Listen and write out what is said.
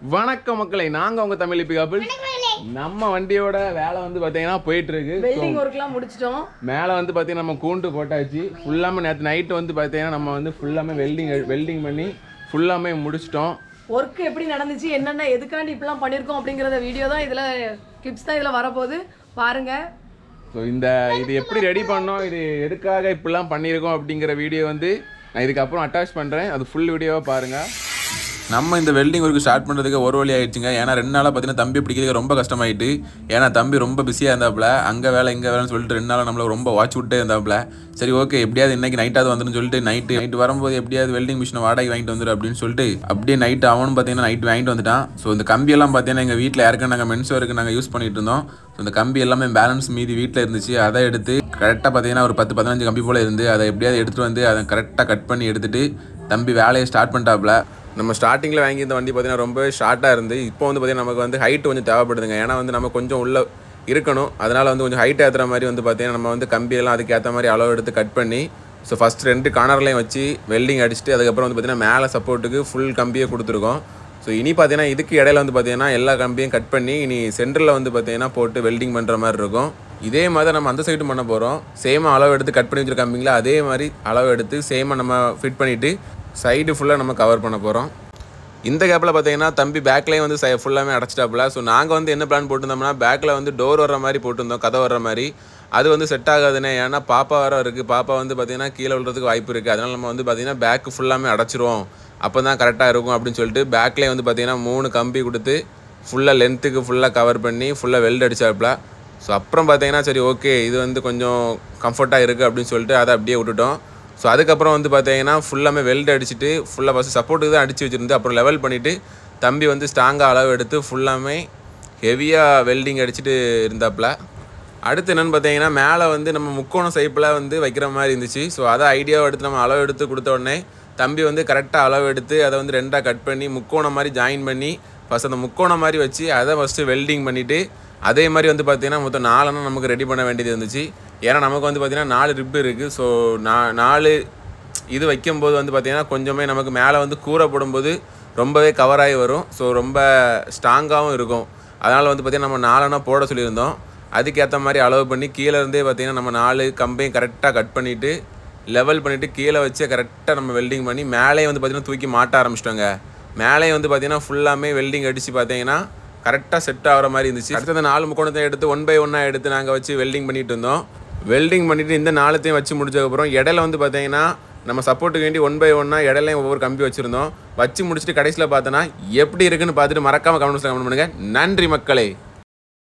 வணக்கம் மக்களை நாங்க உங்க தமிழ் பிகாபிள் நம்ம வண்டியோட வேலை வந்து பாத்தீங்கன்னா போயிட்டு இருக்கு வெல்டிங் ஒர்க்லாம் முடிச்சிட்டோம் மேலே வந்து பார்த்தீங்கன்னா நம்ம கூண்டு போட்டாச்சு ஃபுல்லாமே நேற்று நைட்டு வந்து பார்த்தீங்கன்னா நம்ம வந்து ஃபுல்லாமே வெல்டிங் வெல்டிங் பண்ணி ஃபுல்லாமே முடிச்சிட்டோம் ஒர்க் எப்படி நடந்துச்சு என்னென்ன எதுக்காண்டி இப்படிலாம் பண்ணியிருக்கோம் அப்படிங்கிறத வீடியோ தான் இதில் கிளிப்ஸ் தான் இதில் வரப்போகுது பாருங்க ஸோ இந்த இது எப்படி ரெடி பண்ணோம் இது எதுக்காக இப்படிலாம் பண்ணியிருக்கோம் அப்படிங்கிற வீடியோ வந்து நான் இதுக்கப்புறம் அட்டாச் பண்ணுறேன் அது ஃபுல் வீடியோவாக பாருங்கள் நம்ம இந்த வெல்டிங் ஒர்க் ஸ்டார்ட் பண்ணுறதுக்கு ஒரு வழி ஆயிடுச்சுங்க ஏன்னா ரெண்டு நாளாக பார்த்தீங்கன்னா தம்பி பிடிக்கிறதுக்கு ரொம்ப கஷ்டமாயிட்டு ஏன்னா தம்பி ரொம்ப பிஸியாக இருந்தாப்புல அங்கே வேலை இங்கே வேலைன்னு சொல்லிட்டு ரெண்டு நாளாக நம்மள ரொம்ப வாட்ச் விட்டே இருந்தாப்புல சரி ஓகே எப்படியாவது இன்னைக்கு நைட்டாவது வந்துன்னு சொல்லிட்டு நைட்டு நைட்டு வரும்போது எப்படியாவது வெல்டிங் மிஷினை வாடகை வாங்கிட்டு வந்துடும் அப்படின்னு சொல்லிட்டு அப்படியே நைட்டு அவனும் பார்த்தீங்கன்னா நைட் வாங்கிட்டு வந்துட்டான் ஸோ இந்த கம்பியெல்லாம் பார்த்தீங்கன்னா எங்கள் வீட்டில் யாருக்கும் நாங்கள் மென்சோருக்கு நாங்கள் யூஸ் பண்ணிட்டு இருந்தோம் ஸோ இந்த கம்பி எல்லாமே பேலன்ஸ் மீதி வீட்டில் இருந்துச்சு அதை எடுத்து கரெக்டாக பார்த்தீங்கன்னா ஒரு பத்து பதினஞ்சு கம்பி போல் இருந்து அதை எப்படியாவது எடுத்துகிட்டு வந்து அதை கரெக்டாக கட் பண்ணி எடுத்துட்டு தம்பி வேலையை ஸ்டார்ட் பண்ணிட்டாப்புல நம்ம ஸ்டார்டிங்கில் வாங்கி இந்த வண்டி பார்த்தீங்கன்னா ரொம்ப ஷார்ட்டாக இருந்து இப்போ வந்து பார்த்தீங்கன்னா நமக்கு வந்து ஹைட் கொஞ்சம் தேவைப்படுதுங்க ஏன்னா வந்து நம்ம கொஞ்சம் உள்ள இருக்கணும் அதனால் வந்து கொஞ்சம் ஹைட் ஏற்றுற மாதிரி வந்து பார்த்தீங்கன்னா நம்ம வந்து கம்பியெல்லாம் அதுக்கு ஏற்ற மாதிரி அளவு எடுத்து கட் பண்ணி ஸோ ஃபஸ்ட் ரெண்டு கார்னர்லையும் வச்சு வெல்டிங் அடிச்சுட்டு அதுக்கப்புறம் வந்து பார்த்தீங்கன்னா மேலே சப்போர்ட்டுக்கு ஃபுல் கம்பியை கொடுத்துருக்கோம் ஸோ இனி பார்த்தீங்கன்னா இதுக்கு இடையில வந்து பார்த்தீங்கன்னா எல்லா கம்பியும் கட் பண்ணி இனி சென்டரில் வந்து பார்த்தீங்கன்னா போட்டு வெல்டிங் பண்ணுற மாதிரி இருக்கும் இதே மாதிரி நம்ம அந்த சைடும் பண்ண போகிறோம் சேமாக அளவு எடுத்து கட் பண்ணி வச்சிருக்க கம்பிங்களா அதே மாதிரி அளவு எடுத்து சேமாக நம்ம ஃபிட் பண்ணிவிட்டு சைடு ஃபுல்லாக நம்ம கவர் பண்ண போகிறோம் இந்த கேப்பில் பார்த்தீங்கன்னா தம்பி பேக்லேயும் வந்து சை ஃபுல்லாமே அடைச்சிட்டாப்புல ஸோ நாங்கள் வந்து என்ன பிளான் போட்டிருந்தோம்னா பேக்கில் வந்து டோர் வர்ற மாதிரி போட்டிருந்தோம் கதை வர்ற மாதிரி அது வந்து செட் ஆகாதுன்னு ஏன்னா பாப்பா வர இருக்குது பாப்பா வந்து பார்த்தீங்கன்னா கீழே விழுறதுக்கு வாய்ப்பு இருக்குது அதனால் நம்ம வந்து பார்த்தீங்கன்னா பேக்கு ஃபுல்லாமே அடைச்சிருவோம் அப்போ தான் கரெக்டாக இருக்கும் அப்படின்னு சொல்லிட்டு பேக்லேயே வந்து பார்த்தீங்கன்னா மூணு கம்பி கொடுத்து ஃபுல்லாக லென்த்துக்கு ஃபுல்லாக கவர் பண்ணி ஃபுல்லாக வெல்ட் அடிச்சாப்புல ஸோ அப்புறம் பார்த்தீங்கன்னா சரி ஓகே இது வந்து கொஞ்சம் கம்ஃபர்ட்டாக இருக்குது அப்படின்னு சொல்லிட்டு அதை அப்படியே விட்டுட்டோம் ஸோ அதுக்கப்புறம் வந்து பார்த்தீங்கன்னா ஃபுல்லாமே வெல்ட் அடிச்சுட்டு ஃபுல்லாக ஃபஸ்ட்டு சப்போர்ட்டுக்கு தான் அடித்து வச்சுருந்து அப்புறம் லெவல் பண்ணிவிட்டு தம்பி வந்து ஸ்ட்ராங்காக அளவு எடுத்து ஃபுல்லாமே ஹெவியாக வெல்டிங் அடிச்சுட்டு இருந்தாப்புல அடுத்து என்னென்னு பார்த்தீங்கன்னா மேலே வந்து நம்ம முக்கோணம் சைப்பில் வந்து வைக்கிற மாதிரி இருந்துச்சு ஸோ அதை ஐடியாவை எடுத்து நம்ம அளவு எடுத்து கொடுத்த உடனே தம்பி வந்து கரெக்டாக அளவு எடுத்து அதை வந்து ரெண்டாக கட் பண்ணி முக்கோணம் மாதிரி ஜாயின் பண்ணி ஃபஸ்ட் அந்த முக்கோணம் மாதிரி வச்சு அதை ஃபஸ்ட்டு வெல்டிங் பண்ணிவிட்டு அதே மாதிரி வந்து பார்த்தீங்கன்னா மொத்தம் நாலெண்ணம் நமக்கு ரெடி பண்ண வேண்டியது இருந்துச்சு ஏன்னா நமக்கு வந்து பார்த்தீங்கன்னா நாலு ரிப்பு இருக்குது ஸோ நா நாலு இது வைக்கும்போது வந்து பார்த்தீங்கன்னா கொஞ்சமே நமக்கு மேலே வந்து கூரை போடும்போது ரொம்பவே கவர் ஆகி வரும் ஸோ ரொம்ப ஸ்ட்ராங்காகவும் இருக்கும் அதனால் வந்து பார்த்திங்கன்னா நம்ம நாலெண்ணா போட சொல்லியிருந்தோம் அதுக்கேற்ற மாதிரி அளவு பண்ணி கீழே இருந்தே பார்த்திங்கன்னா நம்ம நாலு கம்பையும் கரெக்டாக கட் பண்ணிவிட்டு லெவல் பண்ணிவிட்டு கீழே வச்சு கரெக்டாக நம்ம வெல்டிங் பண்ணி மேலேயே வந்து பார்த்திங்கன்னா தூக்கி மாட்ட ஆரம்பிச்சிட்டோங்க மேலேயே வந்து பார்த்திங்கன்னா ஃபுல்லாமே வெல்டிங் அடித்து பார்த்தீங்கன்னா கரெக்டாக செட் ஆகிற மாதிரி இருந்துச்சு அடுத்தது நாலு முக்கோணத்தை எடுத்து ஒன் பை ஒன்னாக எடுத்து நாங்கள் வச்சு வெல்டிங் பண்ணிட்டு இருந்தோம் வெல்டிங் பண்ணிவிட்டு இந்த நாலுத்தையும் வச்சு முடிச்சதுக்கப்புறம் இடையில வந்து பார்த்தீங்கன்னா நம்ம சப்போர்ட்டுக்கு வேண்டி ஒன் பை ஒன்னாக இடையிலையும் ஒவ்வொரு கம்பி வச்சுருந்தோம் வச்சு முடிச்சுட்டு கடைசியில் பார்த்தோன்னா எப்படி இருக்குன்னு பார்த்துட்டு மறக்காமல் கமெண்ட்ஸில் கமெண்ட் பண்ணுங்கள் நன்றி மக்களே